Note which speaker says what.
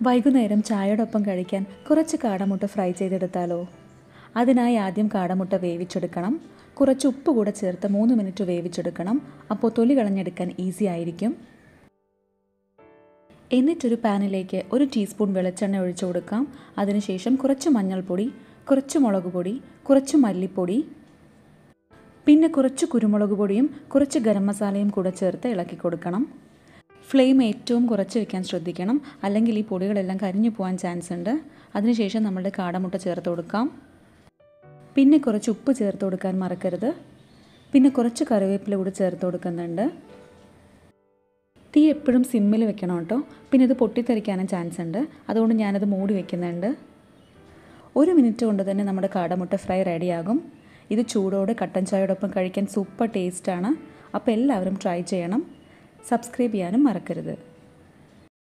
Speaker 1: വൈകുന്നേരം ചായയോടൊപ്പം കഴിക്കാൻ കുറച്ച് കാടമുട്ട ഫ്രൈ ചെയ്തെടുത്താലോ അതിനായി ആദ്യം കാടമുട്ട വേവിച്ചെടുക്കണം കുറച്ച് ഉപ്പ് കൂടെ ചേർത്ത് മൂന്ന് മിനിറ്റ് വേവിച്ചെടുക്കണം അപ്പോൾ തൊലി കളഞ്ഞെടുക്കാൻ ഈസി ആയിരിക്കും എന്നിട്ടൊരു പാനിലേക്ക് ഒരു ടീസ്പൂൺ വെളിച്ചെണ്ണ ഒഴിച്ചു കൊടുക്കാം അതിനുശേഷം കുറച്ച് മഞ്ഞൾപ്പൊടി കുറച്ച് മുളക് പൊടി കുറച്ച് മല്ലിപ്പൊടി പിന്നെ കുറച്ച് കുരുമുളക് പൊടിയും കുറച്ച് ഗരം മസാലയും കൂടെ ചേർത്ത് ഇളക്കി കൊടുക്കണം ഫ്ലെയിം ഏറ്റവും കുറച്ച് വെക്കാൻ ശ്രദ്ധിക്കണം അല്ലെങ്കിൽ ഈ പൊടികളെല്ലാം കരിഞ്ഞു പോകാൻ ചാൻസ് ഉണ്ട് അതിനുശേഷം നമ്മളുടെ കാടമുട്ട ചേർത്ത് കൊടുക്കാം പിന്നെ കുറച്ച് ഉപ്പ് ചേർത്ത് കൊടുക്കാൻ മറക്കരുത് പിന്നെ കുറച്ച് കറിവേപ്പില കൂടി ചേർത്ത് കൊടുക്കുന്നുണ്ട് തീ എപ്പോഴും സിമ്മിൽ വെക്കണം കേട്ടോ പിന്നെ ഇത് പൊട്ടിത്തെറിക്കാനും ചാൻസ് ഉണ്ട് അതുകൊണ്ട് ഞാനത് മൂടി വെക്കുന്നുണ്ട് ഒരു മിനിറ്റ് കൊണ്ട് തന്നെ നമ്മുടെ കാടമുട്ട ഫ്രൈ റെഡിയാകും ഇത് ചൂടോടെ കട്ടൻ ചായയോടൊപ്പം കഴിക്കാൻ സൂപ്പർ ടേസ്റ്റാണ് അപ്പോൾ എല്ലാവരും ട്രൈ ചെയ്യണം സബ്സ്ക്രൈബ് ചെയ്യാനും മറക്കരുത്